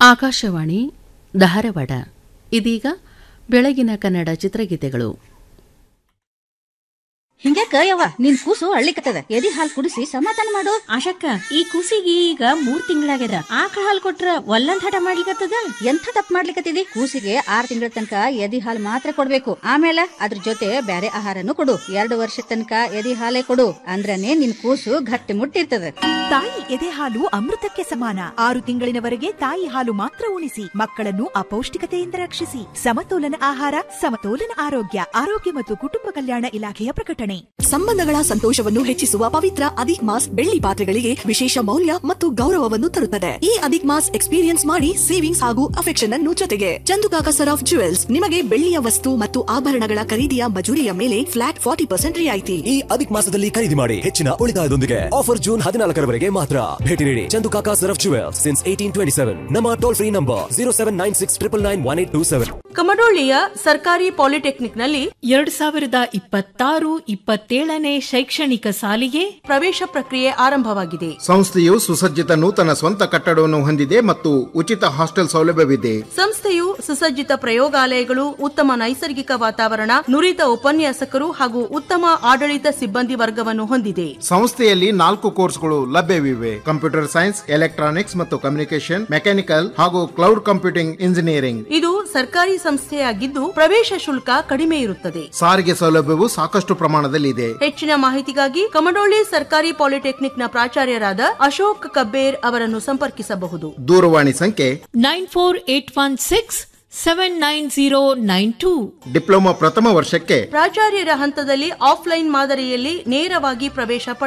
ಆಕಾಶವಾಣಿ ಧಾರವಾಡ ಇದೀಗ ಬೆಳಗಿನ ಕನ್ನಡ ಚಿತ್ರಗೀತೆಗಳು ಹಿಂಗ್ಯಾಕ ಯವ್ವ ನಿನ್ ಕೂಸು ಅಳ್ಳಿಕತ್ತದ ಎದಿ ಹಾಲ್ ಕುಡಿಸಿ ಸಮಾಧಾನ ಮಾಡು ಆಶಕ್ಕ ಈ ಕೂಸಿಗೆ ಈಗ ಮೂರ್ ತಿಂಗಳಾಗ್ಯದ ಆಕಳ ಹಾಲ್ ಕೊಟ್ರ ಒಲ್ಲಂದ್ ಹಠ ಮಾಡ್ಲಿಕತ್ತದ ಎಂಥ ತಪ್ಪು ಮಾಡ್ಲಿಕತ್ತಿದಿ ಕೂಸಿಗೆ ಆರ್ ತಿಂಗಳ ತನಕ ಎದಿ ಹಾಲ್ ಮಾತ್ರ ಕೊಡ್ಬೇಕು ಆಮೇಲೆ ಅದ್ರ ಜೊತೆ ಬ್ಯಾರೆ ಆಹಾರನು ಕೊಡು ಎರಡು ವರ್ಷ ತನಕ ಎದಿ ಹಾಲೇ ಕೊಡು ಅಂದ್ರನೇ ನಿನ್ ಕೂಸು ಗಟ್ಟಿ ಮುಟ್ಟಿರ್ತದ ತಾಯಿ ಎದೆ ಹಾಲು ಅಮೃತಕ್ಕೆ ಸಮಾನ ಆರು ತಿಂಗಳಿನವರೆಗೆ ತಾಯಿ ಹಾಲು ಮಾತ್ರ ಉಣಿಸಿ ಮಕ್ಕಳನ್ನು ಅಪೌಷ್ಟಿಕತೆಯಿಂದ ರಕ್ಷಿಸಿ ಸಮತೋಲನ ಆಹಾರ ಸಮತೋಲನ ಆರೋಗ್ಯ ಆರೋಗ್ಯ ಮತ್ತು ಕುಟುಂಬ ಕಲ್ಯಾಣ ಇಲಾಖೆಯ ಪ್ರಕಟಣೆ ಸಂಬಂಧಗಳ ಸಂತೋಷವನ್ನು ಹೆಚ್ಚಿಸುವ ಪವಿತ್ರ ಅಧಿಕ್ ಮಾಸ್ ಬೆಳ್ಳಿ ಪಾತ್ರೆಗಳಿಗೆ ವಿಶೇಷ ಮೌಲ್ಯ ಮತ್ತು ಗೌರವವನ್ನು ತರುತ್ತದೆ ಈ ಅಧಿಕ್ ಮಾಸ್ ಎಕ್ಸ್ಪೀರಿಯನ್ಸ್ ಮಾಡಿ ಸೇವಿಂಗ್ಸ್ ಹಾಗೂ ಅಫೆಕ್ಷನ್ ಅನ್ನು ಜೊತೆಗೆ ಚಂದುಕಾಕ ಸರ್ ಆಫ್ ಜುವೆಲ್ಸ್ ನಿಮಗೆ ಬೆಳ್ಳಿಯ ವಸ್ತು ಮತ್ತು ಆಭರಣಗಳ ಖರೀದಿಯ ಮಜೂರಿಯ ಮೇಲೆ ಫ್ಲಾಟ್ ಫಾರ್ಟಿ ಪರ್ಸೆಂಟ್ ರಿಯಾಯಿತಿ ಈ ಅಧಿಕ ಮಾಸದಲ್ಲಿ ಖರೀದಿ ಮಾಡಿ ಹೆಚ್ಚಿನ ಉಳಿತಾಯದೊಂದಿಗೆ ಆಫರ್ ಜೂನ್ ಹದಿನಾಲ್ಕರವರೆಗೆ ಮಾತ್ರ ಭೇಟಿ ನೀಡಿ Chandukaka Saraf jewels since eighteen twenty seven ನಮ್ಮ toll free number zero seven nine six triple nine one eight two seven ಕಮಡೋಳ್ಳಿಯ ಸರ್ಕಾರಿ ಪಾಲಿಟೆಕ್ನಿಕ್ನಲ್ಲಿ ಎರಡ್ ಸಾವಿರದ ಇಪ್ಪತ್ತಾರು ಇಪ್ಪತ್ತೇಳನೇ ಶೈಕ್ಷಣಿಕ ಸಾಲಿಗೆ ಪ್ರವೇಶ ಪ್ರಕ್ರಿಯೆ ಆರಂಭವಾಗಿದೆ ಸಂಸ್ಥೆಯು ಸುಸಜ್ಜಿತ ನೂತನ ಸ್ವಂತ ಕಟ್ಟಡವನ್ನು ಹೊಂದಿದೆ ಮತ್ತು ಉಚಿತ ಹಾಸ್ಟೆಲ್ ಸೌಲಭ್ಯವಿದೆ ಸಂಸ್ಥೆಯು ಸುಸಜ್ಜಿತ ಪ್ರಯೋಗಾಲಯಗಳು ಉತ್ತಮ ನೈಸರ್ಗಿಕ ವಾತಾವರಣ ನುರಿತ ಉಪನ್ಯಾಸಕರು ಹಾಗೂ ಉತ್ತಮ ಆಡಳಿತ ಸಿಬ್ಬಂದಿ ವರ್ಗವನ್ನು ಹೊಂದಿದೆ ಸಂಸ್ಥೆಯಲ್ಲಿ ನಾಲ್ಕು ಕೋರ್ಸ್ಗಳು ಲಭ್ಯವಿವೆ ಕಂಪ್ಯೂಟರ್ ಸೈನ್ಸ್ ಎಲೆಕ್ಟ್ರಾನಿಕ್ಸ್ ಮತ್ತು ಕಮ್ಯುನಿಕೇಶನ್ ಮೆಕ್ಯಾನಿಕಲ್ ಹಾಗೂ ಕ್ಲೌಡ್ ಕಂಪ್ಯೂಟಿಂಗ್ ಇಂಜಿನಿಯರಿಂಗ್ ಇದು ಸರ್ಕಾರಿ ಸಂಸ್ಥೆಯಾಗಿದ್ದು ಪ್ರವೇಶ ಶುಲ್ಕ ಕಡಿಮೆ ಇರುತ್ತದೆ ಸಾರಿಗೆ ಸೌಲಭ್ಯವು ಸಾಕಷ್ಟು ಪ್ರಮಾಣದಲ್ಲಿದೆ ಹೆಚ್ಚಿನ ಮಾಹಿತಿಗಾಗಿ ಕಮಡೋಳ್ಳಿ ಸರ್ಕಾರಿ ಪಾಲಿಟೆಕ್ನಿಕ್ನ ಪ್ರಾಚಾರ್ಯರಾದ ಅಶೋಕ್ ಕಬ್ಬೇರ್ ಅವರನ್ನು ಸಂಪರ್ಕಿಸಬಹುದು ದೂರವಾಣಿ ಸಂಖ್ಯೆ nine four eight one six seven nine zero nine two diploma ಪ್ರಥಮ ವರ್ಷಕ್ಕೆ ಪ್ರಾಚಾರ್ಯರ ಹಂತದಲ್ಲಿ ಆಫ್ಲೈನ್ ಮಾದರಿಯಲ್ಲಿ ನೇರವಾಗಿ ಪ್ರವೇಶ